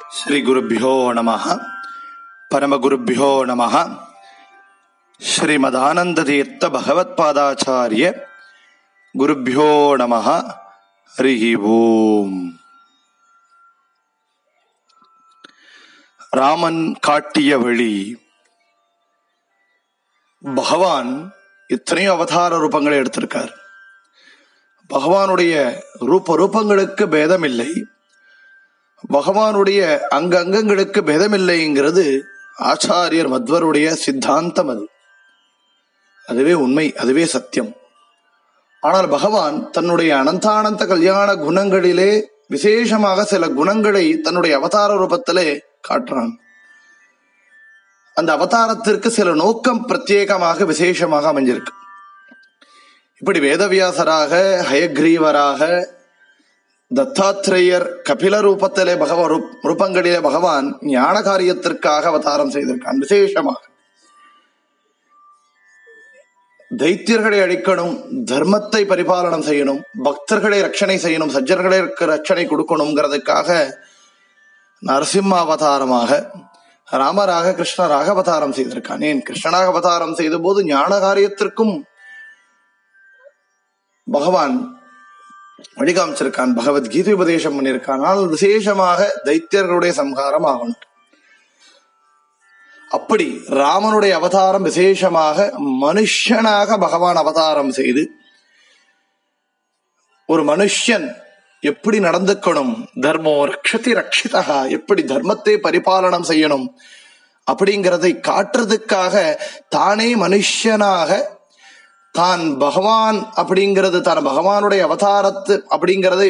ಶ್ರೀಗುರುಭ್ಯೋ ನಮಃ ಪರಮಗುರುಭ್ಯೋ ನಮಃ ಶ್ರೀಮದಾನಂದತೀರ್ಥ ಭಗವತ್ಪಾದಾಚಾರ್ಯ ಗುರುಭ್ಯೋ ನಮಃ ಹರಿ ஓம் ராமன் காட்டிய வழி பகவான் இத்தனையோ அவதார ரூபங்களை எடுத்திருக்கார் பகவானுடைய ரூப ரூபங்களுக்கு பேதம் இல்லை பகவானுடைய அங்க அங்கங்களுக்கு பேதமில்லைங்கிறது ஆச்சாரியர் மத்வருடைய சித்தாந்தம் அது அதுவே உண்மை அதுவே சத்தியம் ஆனால் பகவான் தன்னுடைய அனந்தானந்த கல்யாண குணங்களிலே விசேஷமாக சில குணங்களை தன்னுடைய அவதார ரூபத்திலே காட்டுறான் அந்த அவதாரத்திற்கு சில நோக்கம் பிரத்யேகமாக விசேஷமாக அமைஞ்சிருக்கு இப்படி வேதவியாசராக ஹயக்ரீவராக தத்தாத்ரேயர் கபில ரூபத்திலே பகவ ரூப்- ரூபங்களிலே பகவான் ஞான காரியத்திற்காக அவதாரம் செய்திருக்கான் விசேஷமாக தைத்தியர்களை அழிக்கணும் தர்மத்தை பரிபாலனம் செய்யணும் பக்தர்களை ரட்சணை செய்யணும் சஜ்ஜர்களுக்கு ரட்சணை கொடுக்கணுங்கிறதுக்காக நரசிம்ம அவதாரமாக ராமராக கிருஷ்ணராக அவதாரம் செய்திருக்கான் ஏன் கிருஷ்ணனாக அவதாரம் செய்த போது ஞான காரியத்திற்கும் பகவான் வழிகாமிச்சிருக்கான் பகவத்கீதை உபதேசம் பண்ணியிருக்கான் ஆனால் விசேஷமாக தைத்தியர்களுடைய சம்ஹாரம் ஆகணும் அப்படி ராமனுடைய அவதாரம் விசேஷமாக மனுஷனாக பகவான் அவதாரம் செய்து ஒரு மனுஷன் எப்படி நடந்துக்கணும் தர்மோ ரக்ஷதி ரக்ஷிதா எப்படி தர்மத்தை பரிபாலனம் செய்யணும் அப்படிங்கிறதை காட்டுறதுக்காக தானே மனுஷனாக தான் பகவான் அப்படிங்கிறது தான் பகவானுடைய அவதாரத்து அப்படிங்கிறதை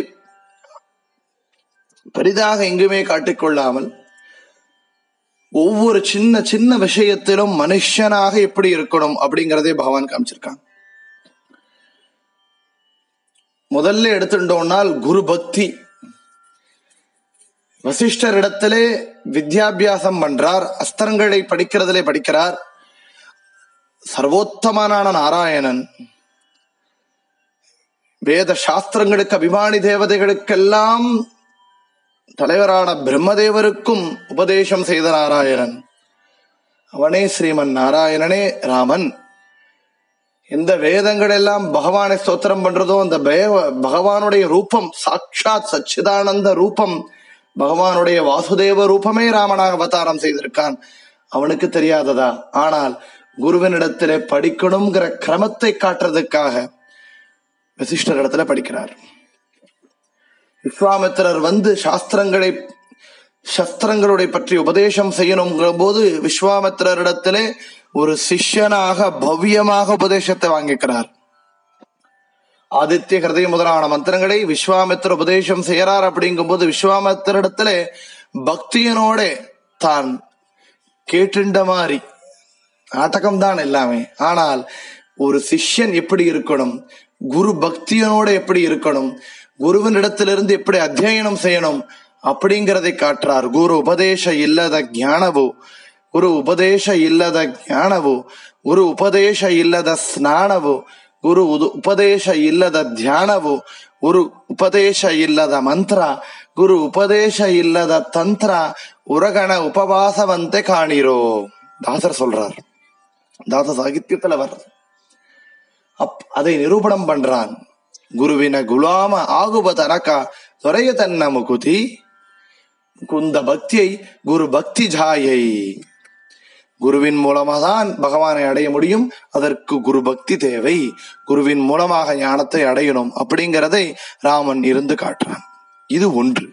பெரிதாக எங்குமே காட்டிக்கொள்ளாமல் ஒவ்வொரு சின்ன சின்ன விஷயத்திலும் மனுஷனாக எப்படி இருக்கணும் அப்படிங்கறதே பகவான் காமிச்சிருக்கான் முதல்ல எடுத்துட்டோம்னால் குரு பக்தி வசிஷ்டர் இடத்திலே வித்யாபியாசம் பண்றார் அஸ்திரங்களை படிக்கிறதிலே படிக்கிறார் சர்வோத்தமனான நாராயணன் வேத சாஸ்திரங்களுக்கு அபிமானி தேவதைகளுக்கெல்லாம் தலைவரான பிரம்மதேவருக்கும் உபதேசம் செய்த நாராயணன் அவனே ஸ்ரீமன் நாராயணனே ராமன் எந்த வேதங்கள் எல்லாம் பகவானை ஸ்தோத்திரம் பண்றதோ அந்த பய- பகவானுடைய ரூபம் சாட்சாத் சச்சிதானந்த ரூபம் பகவானுடைய வாசுதேவ ரூபமே ராமனாக அவதாரம் செய்திருக்கான் அவனுக்கு தெரியாததா ஆனால் குருவினிடத்திலே படிக்கணுங்கிற கிரமத்தை காட்டுறதுக்காக வசிஷ்டர் இடத்துல படிக்கிறார் விஸ்வாமித்திரர் வந்து சாஸ்திரங்களை சஸ்திரங்களுடைய பற்றி உபதேசம் செய்யணுங்கிற போது விஸ்வாமித்திரரிடத்திலே ஒரு சிஷ்யனாக பவ்யமாக உபதேசத்தை வாங்கிக்கிறார் ஆதித்ய ஹிருதய முதலான மந்திரங்களை விஸ்வாமித்திர உபதேசம் செய்யறார் அப்படிங்கும்போது விஸ்வாமித்திரிடத்திலே பக்தியனோட தான் கேட்டுண்ட மாதிரி நாடகம் தான் எல்லாமே ஆனால் ஒரு சிஷ்யன் எப்படி இருக்கணும் குரு பக்தியனோட எப்படி இருக்கணும் குருவின் இடத்திலிருந்து எப்படி அத்தியனம் செய்யணும் அப்படிங்கறதை காட்டுறார் குரு ಉಪದೇಶ ಇಲ್ಲದ ಜ್ಞಾನವು ಗುರು ಉಪದೇಶ ಇಲ್ಲದ ಜ್ಞಾನವು ಗುರು ಉಪದೇಶ ಇಲ್ಲದ ಸ್ನಾನವು ಗುರು ಉದು- ಉಪದೇಶ ಇಲ್ಲದ ಧ್ಯಾನವು ಗುರು ಉಪದೇಶ ಇಲ್ಲದ ಮಂತ್ರ ಗುರು ಉಪದೇಶ ಇಲ್ಲದ ತಂತ್ರ உரகண உபவாசவந்தே காணிரோ தாசர் சொல்றார் தாச சாகித்யத்துல வர்றது அப் அதை நிரூபணம் பண்றான் குருவின குலாம ஆகுவ தனಕ தொரைய தன்ன முகுதி குந்த பக்தியை குரு பக்தி ஜாயை குருவின் மூலமாக தான் பகவானை அடைய முடியும் அதற்கு குரு பக்தி தேவை குருவின் மூலமாக ஞானத்தை அடையணும் அப்படிங்கிறதை ராமன் இருந்து காட்டுறான் இது ஒன்று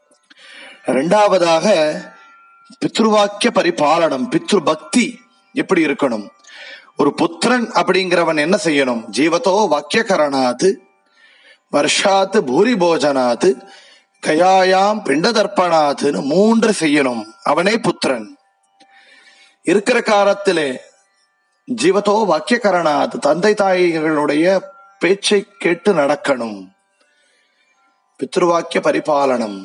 இரண்டாவதாக பித்ருவாக்கிய பரிபாலனம் பித்ரு பக்தி எப்படி இருக்கணும் ஒரு புத்திரன் அப்படிங்கிறவன் என்ன செய்யணும் ஜீவத்தோ வாக்கியகரணாத்து வருஷாத்து பூரி போஜனாத்து கயாயாம் பிண்டதர்ப்பணாத்துன்னு மூன்று செய்யணும் அவனே புத்திரன் இருக்கிற காலத்திலே ஜீவத்தோ வாக்கியகரணாத் தந்தை தாய்களுடைய பேச்சை கேட்டு நடக்கணும் பித்ருவாக்கிய பரிபாலனம்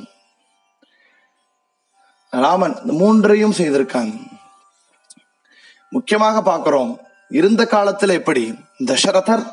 ராமன் இந்த மூன்றையும் செய்திருக்கான் முக்கியமாக பார்க்கிறோம் இருந்த காலத்துல எப்படி தசரதர்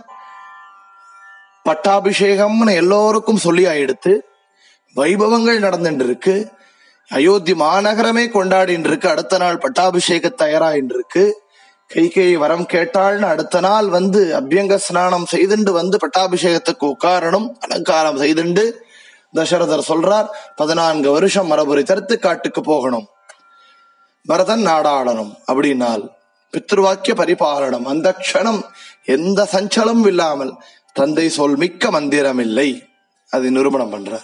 பட்டாபிஷேகம்னு எல்லோருக்கும் சொல்லி ஆயிடுத்து வைபவங்கள் நடந்துட்டு இருக்கு அயோத்தி மாநகரமே கொண்டாடின்னு இருக்கு அடுத்த நாள் பட்டாபிஷேக தயாராயின்னு இருக்கு கைகை வரம் கேட்டாள்னு அடுத்த நாள் வந்து அபியங்க ஸ்நானம் செய்துண்டு வந்து பட்டாபிஷேகத்துக்கு உட்காரணும் அலங்காரம் செய்துண்டு தசரதர் சொல்றார் பதினான்கு வருஷம் மரபுரி தடுத்து காட்டுக்கு போகணும் பரதன் நாடாளனும் அப்படின்னால் பித்ருவாக்கிய பரிபாலனம் அந்த க்ஷணம் எந்த சஞ்சலம் இல்லாமல் தந்தை சொல் மிக்க மந்திரம் இல்லை அது நிரூபணம் பண்றார்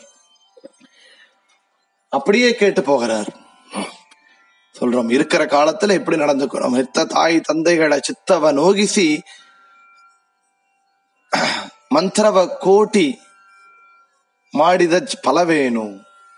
அப்படியே கேட்டு போகிறார் சொல்றோம் இருக்கிற காலத்துல எப்படி நடந்துக்கணும் எத்த தாய் தந்தைகளை சித்தவ நோகிசி ಮಂತ್ರವ ಕೋಟಿ ಮಾಡಿದ பலவேணும்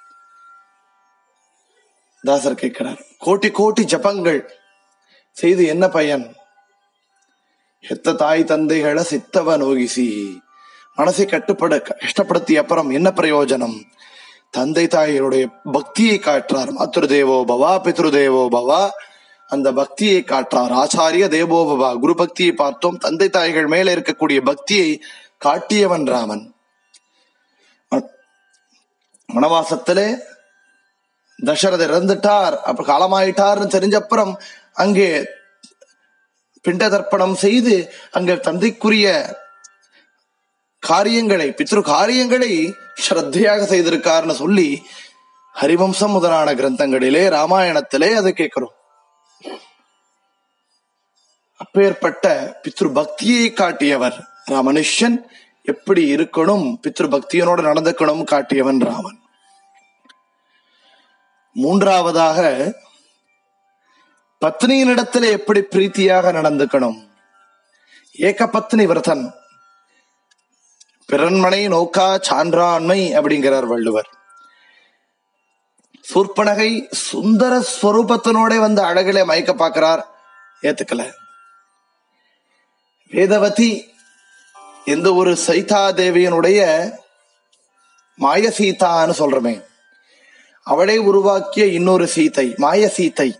தாசர் கேட்கிறார் கோட்டி கோட்டி ஜபங்கள் செய்து என்ன பயன் ಹೆತ್ತ ತಾಯಿ ತಂದೆಗಳ ಸಿತ್ತವ ನೋಗಿಸಿ மனசை கட்டுப்பட கஷ்டப்படுத்தி அப்புறம் என்ன பிரயோஜனம் தந்தை தாயினுடைய பக்தியை காட்டுறார் மாத்ருதேவோ பவா பித்ருதேவோ பவா அந்த பக்தியை காட்டுறார் ஆச்சாரிய தேவோ பவா குரு பக்தியை பார்த்தோம் தந்தை தாய்கள் மேல இருக்கக்கூடிய பக்தியை காட்டியவன் ராமன் வனவாசத்திலே தசரதர் இறந்துட்டார் அப்ப காலமாயிட்டார்னு தெரிஞ்சப்புறம் அங்கே பிண்ட தர்ப்பணம் செய்து அங்க தந்தைக்குரிய காரியங்களை பித்ரு காரியங்களை ஸ்ரத்தையாக செய்திருக்காருன்னு சொல்லி ஹரிவம்சம் முதலான கிரந்தங்களிலே ராமாயணத்திலே அதை கேட்கிறோம் அப்பேற்பட்ட பித்ரு பக்தியை காட்டியவர் மனுஷன் எப்படி இருக்கணும் பித்ரு பக்தியனோடு நடந்துக்கணும் காட்டியவன் ராமன் மூன்றாவதாக பத்னியினிடத்துல எப்படி பிரீத்தியாக நடந்துக்கணும் ஏக பத்னி விரதன் பிறன்மனை நோக்கா சான்றாண்மை அப்படிங்கிறார் வள்ளுவர் சூர்பனகை சுந்தர ஸ்வரூபத்தினோட வந்து அழகிலே மயக்க பார்க்கிறார் ஏத்துக்கல வேதவதி எந்த ஒரு சைதா தேவியனுடைய மாய சீதான்னு சொல்றமே அவளை உருவாக்கிய இன்னொரு சீதை மாய சீதை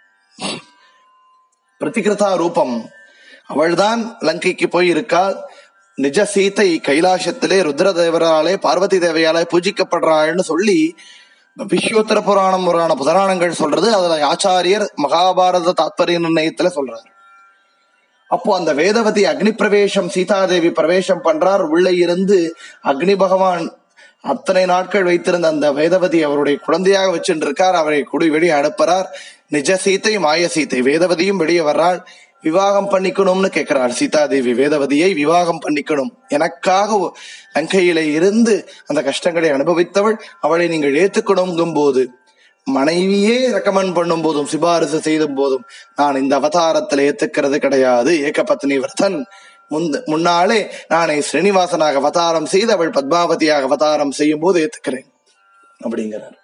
பிரதிகிருதா ரூபம் அவள்தான் லங்கைக்கு போய் இருக்காள் நிஜ சீதை கைலாசத்திலே ருத்ரதேவராலே பார்வதி தேவையாலே பூஜிக்கப்படுறாள்னு சொல்லி விஸ்வோத்தர புராணம் புராண புராணங்கள் சொல்றது அதுல ஆச்சாரியர் மகாபாரத தாத்பரிய நிர்ணயத்துல சொல்றார் அப்போ அந்த வேதவதி அக்னி பிரவேசம் சீதாதேவி பிரவேசம் பண்றார் உள்ளே இருந்து அக்னி பகவான் அத்தனை நாட்கள் வைத்திருந்த அந்த வேதவதி அவருடைய குழந்தையாக வச்சுட்டு இருக்கார் அவரை குடி வெளியே அனுப்புறார் நிஜ சீத்தை மாய சீத்தை வேதவதியும் வெளியே வர்றாள் விவாகம் பண்ணிக்கணும்னு கேட்கிறாள் சீதாதேவி வேதவதியை விவாகம் பண்ணிக்கணும் எனக்காக லங்கையில இருந்து அந்த கஷ்டங்களை அனுபவித்தவள் அவளை நீங்கள் ஏத்துக்கணுங்கும் போது மனைவியே ரெக்கமெண்ட் பண்ணும் போதும் சிபாரிசு செய்தும் போதும் நான் இந்த அவதாரத்தில் ஏத்துக்கிறது கிடையாது ஏகபத்னி விரதன் முந்த முன்னாலே நானே ஸ்ரீனிவாசனாக அவதாரம் செய்து அவள் பத்மாவதியாக அவதாரம் செய்யும் போது ஏத்துக்கிறேன் அப்படிங்கிறார்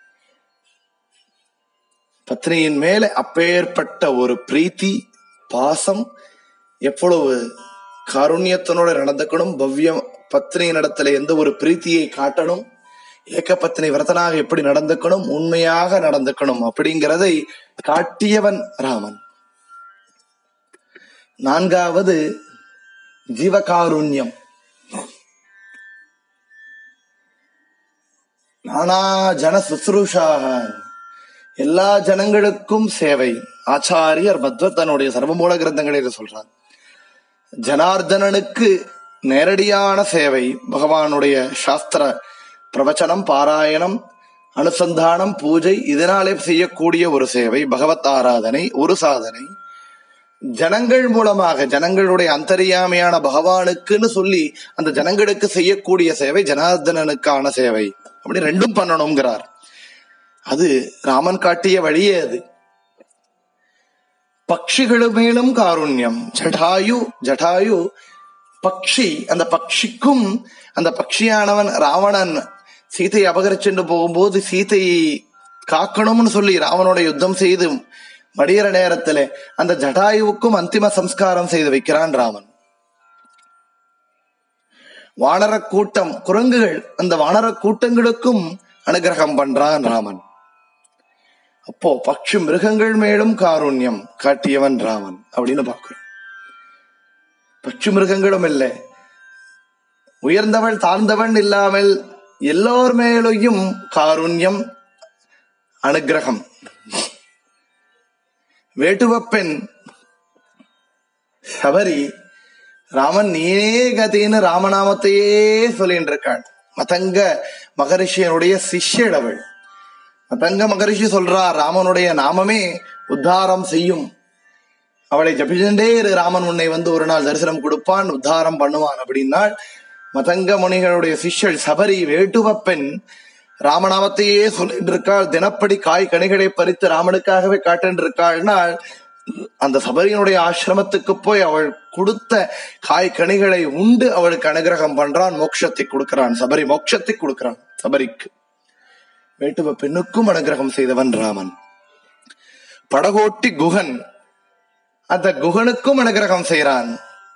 பத்னியின் மேல அப்பேற்பட்ட ஒரு பிரீத்தி பாசம் எவ்வளவு காருண்யத்தினோட நடந்துக்கணும் பவ்யம் பத்னியின் இடத்துல எந்த ஒரு பிரீத்தியை காட்டணும் ஏக பத்னி விரதனாக எப்படி நடந்துக்கணும் உண்மையாக நடந்துக்கணும் அப்படிங்கிறதை காட்டியவன் ராமன் நான்காவது ஜீவகாருண்யம் நானா ஜன சுசுரூஷாக எல்லா ஜனங்களுக்கும் சேவை ஆச்சாரியர் பத்வத் தன்னுடைய சர்வமூல கிரந்தங்களில் சொல்றார் ஜனார்தனனுக்கு நேரடியான சேவை பகவானுடைய சாஸ்திர பிரவச்சனம் பாராயணம் அனுசந்தானம் பூஜை இதனாலே செய்யக்கூடிய ஒரு சேவை பகவத் ஆராதனை ஒரு சாதனை ஜனங்கள் மூலமாக ஜனங்களுடைய அந்தரியாமையான பகவானுக்குன்னு சொல்லி அந்த ஜனங்களுக்கு செய்யக்கூடிய சேவை ஜனார்தனனுக்கான சேவை அப்படி ரெண்டும் பண்ணணுங்கிறார் அது ராமன் காட்டிய வழியே அது பட்சிகளு மேலும் காருண்யம் ஜடாயு ஜடாயு பக்ஷி அந்த பக்ஷிக்கும் அந்த பக்ஷியானவன் ராவணன் சீதையை அபகரிச்சுட்டு போகும்போது சீதையை காக்கணும்னு சொல்லி ராவனோட யுத்தம் செய்து மடியிற நேரத்துல அந்த ஜடாயுவுக்கும் அந்திம சம்ஸ்காரம் செய்து வைக்கிறான் ராமன் வானர கூட்டம் குரங்குகள் அந்த வானர கூட்டங்களுக்கும் அனுகிரகம் பண்றான் ராமன் அப்போ பக்ஷி மிருகங்கள் மேலும் காருண்யம் காட்டியவன் ராமன் அப்படின்னு பாக்குறோம் பட்சி மிருகங்களும் இல்லை உயர்ந்தவள் தாழ்ந்தவன் இல்லாமல் எல்லோர் மேலையும் காருண்யம் அனுகிரகம் வேட்டுவப்பெண் சபரி ராமன் நீனே கதின்னு ராமநாமத்தையே சொல்லிட்டு இருக்காள் மதங்க மகரிஷியனுடைய சிஷ்யள் அவள் மதங்க மகரிஷி சொல்றா ராமனுடைய நாமமே உத்தாரம் செய்யும் அவளை ஜபிச்சுட்டே இரு ராமன் உன்னை வந்து ஒரு நாள் தரிசனம் கொடுப்பான் உத்தாரம் பண்ணுவான் அப்படின்னாள் மதங்க முனிகளுடைய சிஷ்யள் சபரி வேட்டுவப்பெண் ராமநாமத்தையே சொல்லிட்டு இருக்காள் தினப்படி காய் கனிகளை பறித்து ராமனுக்காகவே காட்டுன்னு இருக்காள்னால் அந்த சபரியினுடைய ஆசிரமத்துக்கு போய் அவள் கொடுத்த காய் கனிகளை உண்டு அவளுக்கு அனுகிரகம் பண்றான் மோட்சத்தை கொடுக்கிறான் சபரி மோட்சத்தை கொடுக்கிறான் சபரிக்கு வேட்டுவ பெண்ணுக்கும் அனுகிரகம் செய்தவன் ராமன் படகோட்டி குகன் அந்த குகனுக்கும் அனுகிரகம் செய்கிறான்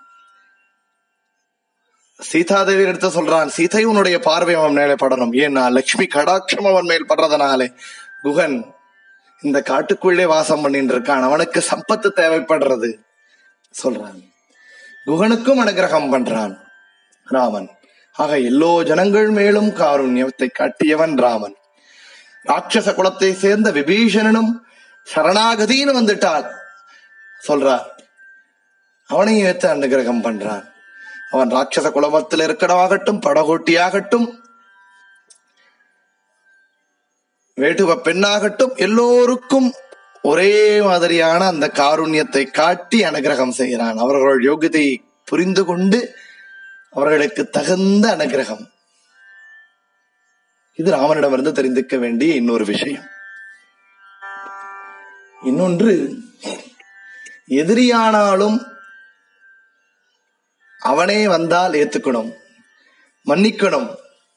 சீதாதேவி எடுத்து சொல்றான் சீதை உன்னுடைய பார்வை அவன் மேலே படணும் ஏன்னா லட்சுமி கடாட்சம் அவன் மேல் படுறதுனாலே குகன் இந்த காட்டுக்குள்ளே வாசம் பண்ணிட்டு இருக்கான் அவனுக்கு சம்பத்து தேவைப்படுறது சொல்றான் குகனுக்கும் அனுகிரகம் பண்றான் ராமன் ஆக எல்லோ ஜனங்கள் மேலும் காருண்யத்தை காட்டியவன் ராமன் ராட்சச குலத்தை சேர்ந்த விபீஷணனும் சரணாகதின்னு வந்துட்டான் சொல்றார் அவனையும் ஏத்து அனுகிரகம் பண்றான் அவன் ராட்சச குலமத்தில் இருக்கடமாகட்டும் படகோட்டியாகட்டும் வேட்டுவ பெண்ணாகட்டும் எல்லோருக்கும் ஒரே மாதிரியான அந்த காருண்யத்தை காட்டி அனுகிரகம் செய்கிறான் அவர்கள் யோகியத்தை புரிந்து கொண்டு அவர்களுக்கு தகுந்த அனுகிரகம் இது ராமனிடமிருந்து தெரிந்துக்க வேண்டிய இன்னொரு விஷயம் இன்னொன்று எதிரியானாலும் அவனே வந்தால் ஏத்துக்கணும் மன்னிக்கணும்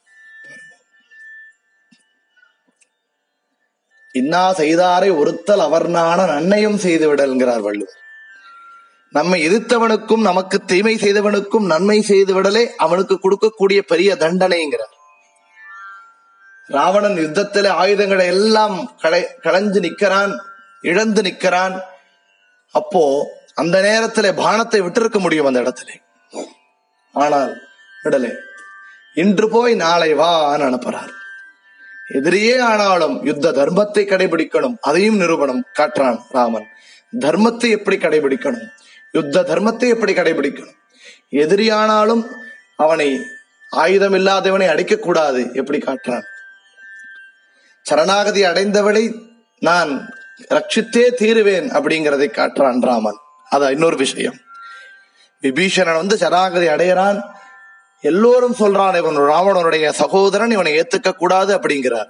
இன்னா செய்தாரை ஒருத்தல் அவர்னான நன்மையும் செய்து விடல்கிறார் வள்ளுவர் நம்மை எதிர்த்தவனுக்கும் நமக்கு தீமை செய்தவனுக்கும் நன்மை செய்து விடலே அவனுக்கு கொடுக்கக்கூடிய பெரிய தண்டனைங்கிறார் ராவணன் யுத்தத்திலே ஆயுதங்களை எல்லாம் களை களைஞ்சு நிக்கிறான் இழந்து நிக்கிறான் அப்போ அந்த நேரத்திலே பானத்தை விட்டிருக்க முடியும் அந்த இடத்திலே ஆனால் விடலே இன்று போய் நாளை வான்னு அனுப்புறார் எதிரியே ஆனாலும் யுத்த தர்மத்தை கடைபிடிக்கணும் அதையும் நிரூபணம் காட்டுறான் ராமன் தர்மத்தை எப்படி கடைபிடிக்கணும் யுத்த தர்மத்தை எப்படி கடைபிடிக்கணும் எதிரியானாலும் அவனை ஆயுதம் இல்லாதவனை அடிக்க கூடாது எப்படி காட்டுறான் சரணாகதி அடைந்தவளை நான் ரட்சித்தே தீருவேன் அப்படிங்கிறதை காட்டுறான் ராமன் அது இன்னொரு விஷயம் விபீஷணன் வந்து சரணாகதி அடையிறான் எல்லோரும் சொல்றான் இவன் ராவணனுடைய சகோதரன் இவனை ஏத்துக்க கூடாது அப்படிங்கிறார்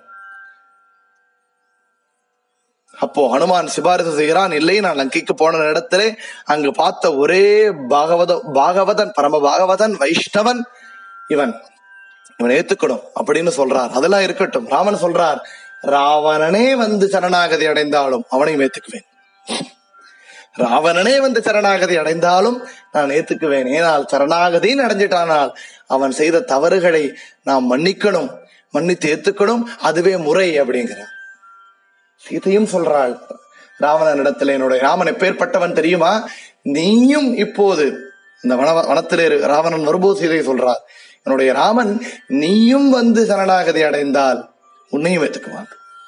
அப்போ ஹனுமான் சிபாரிசு செய்கிறான் இல்லை நான் லங்கைக்கு போன இடத்திலே அங்கு பார்த்த ஒரே பாகவத பாகவதன் பரம பாகவதன் வைஷ்ணவன் இவன் இவன் ஏத்துக்கணும் அப்படின்னு சொல்றார் அதெல்லாம் இருக்கட்டும் ராமன் சொல்றார் ராவணனே வந்து சரணாகதி அடைந்தாலும் அவனையும் ஏத்துக்குவேன் ராவணனே வந்து சரணாகதி அடைந்தாலும் நான் ஏத்துக்குவேன் ஏனால் சரணாகதின்னு அடைஞ்சிட்டானால் அவன் செய்த தவறுகளை நாம் மன்னிக்கணும் மன்னித்து ஏத்துக்கணும் அதுவே முறை அப்படிங்கிறார் சீதையும் சொல்றாள் ராவணன் இடத்துல என்னுடைய ராமன் எப்பேற்பட்டவன் தெரியுமா நீயும் இப்போது இந்த வன வனத்திலே இரு- ராவணன் வரும்போது சீதை சொல்றார் என்னுடைய ராமன் நீயும் வந்து சரணாகதி அடைந்தால் உன்னையும் ஏத்துக்குவான்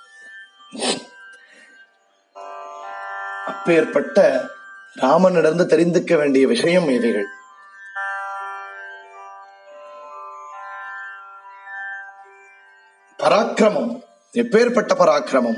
அப்பேற்பட்ட ராமனிடந்து தெரிந்துக்க வேண்டிய விஷயம் இவைகள் பராக்கிரமம் எப்பேற்பட்ட பராக்கிரமம்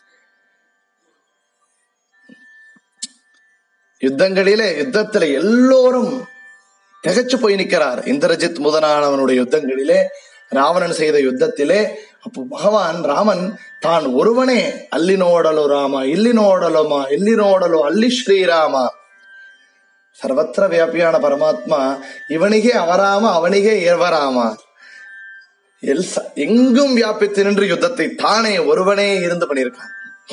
யுத்தங்களிலே யுத்தத்திலே எல்லோரும் திகைச்சு போய் நிற்கிறார் இந்திரஜித் முதலானவனுடைய யுத்தங்களிலே ராவணன் செய்த யுத்தத்திலே அப்போ பகவான் ராமன் தான் ஒருவனே அல்லினோடலு ராமா இல்லினோடலுமா இல்லினோடலு அல்லி ஸ்ரீராமா சர்வத்திர வியாபியான பரமாத்மா இவனிகே அவராம அவனிகே ஏவராமா எல் ச- எங்கும் வியாபித்து நின்று யுத்தத்தை தானே ஒருவனே இருந்து பண்ணியிருக்கான்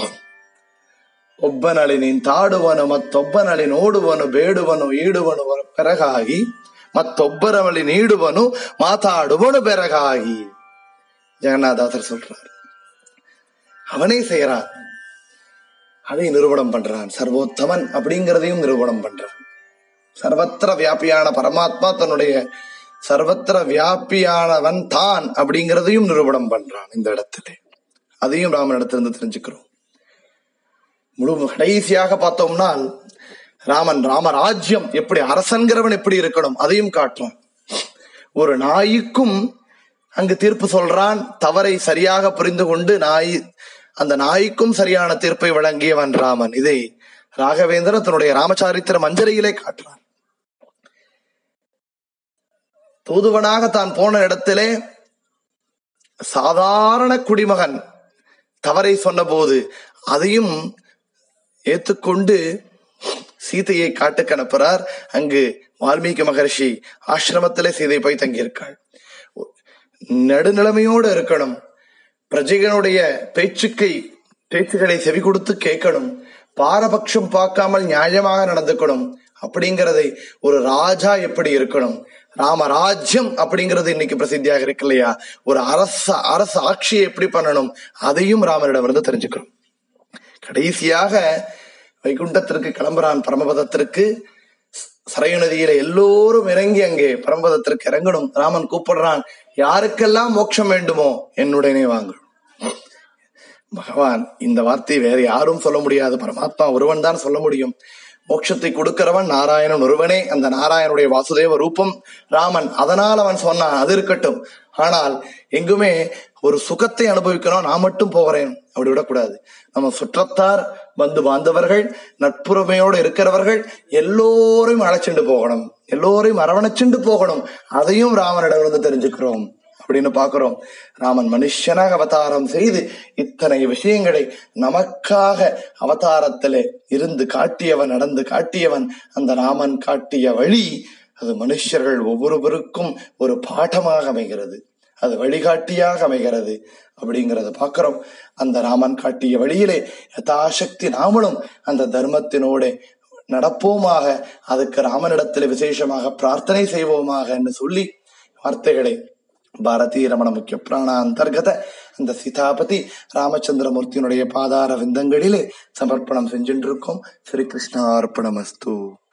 ಒಬ್ಬನಳಿ ನೀನ್ ತಾಡುವನು ಮತ್ತೊಬ್ಬನಳಿ ನೋಡುವನು ಬೇಡುವನು ಈಡುವನು ಬೆರಗಾಗಿ மத்தொಬ್ಬரவளி நீடுவனு மாத்தாடுவனு பிறகாகி ஜெகநாதாசர் சொல்றார் அவனே செய்யறான் அதை நிரூபணம் பண்றான் சர்வோத்தமன் அப்படிங்கிறதையும் நிரூபணம் பண்றான் சர்வத்திர வியாபியான பரமாத்மா தன்னுடைய சர்வத்திர வியாபியானவன் தான் அப்படிங்கிறதையும் நிரூபணம் பண்றான் இந்த இடத்திலே அதையும் ராமனிடத்திலிருந்து தெரிஞ்சுக்கிறோம் முழு கடைசியாக பார்த்தோம்னா ராமன் ராமராஜ்யம் எப்படி அரசன்கிறவன் எப்படி இருக்கணும் அதையும் காட்டுறான் ஒரு நாய்க்கும் அங்கு தீர்ப்பு சொல்றான் தவறை சரியாக புரிந்து கொண்டு நாய் அந்த நாய்க்கும் சரியான தீர்ப்பை வழங்கியவன் ராமன் இதை ராகவேந்திரன் தன்னுடைய ராமசாரித்திர மஞ்சரியிலே காட்டுறான் தூதுவனாக தான் போன இடத்திலே சாதாரண குடிமகன் தவறை சொன்னபோது அதையும் ஏத்துக்கொண்டு சீதையை காட்டுக்கு அனுப்புறார் அங்கு வால்மீகி மகர்ஷி ஆசிரமத்திலே சீதை போய் தங்கியிருக்காள் நடுநிலைமையோடு இருக்கணும் பிரஜைகளுடைய பேச்சுக்கை பேச்சுகளை செவி கொடுத்து கேட்கணும் பாரபட்சம் பார்க்காமல் நியாயமாக நடந்துக்கணும் அப்படிங்கறதை ஒரு ராஜா எப்படி இருக்கணும் ராமராஜ்யம் அப்படிங்கிறது இன்னைக்கு பிரசித்தியாக இருக்கு இல்லையா ஒரு அரச அரசு ஆட்சியை எப்படி பண்ணணும் அதையும் ராமரிடமிருந்து தெரிஞ்சுக்கிறோம் கடைசியாக வைகுண்டத்திற்கு கிளம்புறான் பரமபதத்திற்கு சரையு நதியில எல்லோரும் இறங்கி அங்கே பரமபதத்திற்கு இறங்கணும் ராமன் கூப்பிடுறான் யாருக்கெல்லாம் மோட்சம் வேண்டுமோ என்னுடனே வாங்கணும் பகவான் இந்த வார்த்தை வேற யாரும் சொல்ல முடியாது பரமாத்மா ஒருவன் தான் சொல்ல முடியும் மோட்சத்தை கொடுக்கிறவன் நாராயணன் ஒருவனே அந்த நாராயணுடைய வாசுதேவ ரூபம் ராமன் அதனால் அவன் சொன்னான் அது இருக்கட்டும் ஆனால் எங்குமே ஒரு சுகத்தை அனுபவிக்கணும் நான் மட்டும் போகிறேன் அப்படி விடக்கூடாது நம்ம சுற்றத்தார் வந்து பாந்தவர்கள் நட்புறமையோடு இருக்கிறவர்கள் எல்லோரையும் அழைச்சிட்டு போகணும் எல்லோரையும் அரவணைச்சுண்டு போகணும் அதையும் ராமனிடம் வந்து தெரிஞ்சுக்கிறோம் அப்படின்னு பாக்குறோம் ராமன் மனுஷனாக அவதாரம் செய்து இத்தனை விஷயங்களை நமக்காக அவதாரத்திலே இருந்து காட்டியவன் நடந்து காட்டியவன் அந்த ராமன் காட்டிய வழி அது மனுஷர்கள் ஒவ்வொருவருக்கும் ஒரு பாடமாக அமைகிறது அது வழிகாட்டியாக அமைகிறது அப்படிங்கறத பாக்குறோம் அந்த ராமன் காட்டிய வழியிலே யதாசக்தி நாமளும் அந்த தர்மத்தினோட நடப்போமாக அதுக்கு ராமனிடத்தில் விசேஷமாக பிரார்த்தனை செய்வோமாக என்று சொல்லி வார்த்தைகளை பாரதீய ரமண முக்கிய பிராண அந்தர்கத அந்த சீதாபதி ராமச்சந்திரமூர்த்தியினுடைய பாதார விந்தங்களிலே சமர்ப்பணம் செஞ்சுட்டு இருக்கோம் ஸ்ரீ கிருஷ்ணா அர்ப்பணமஸ்து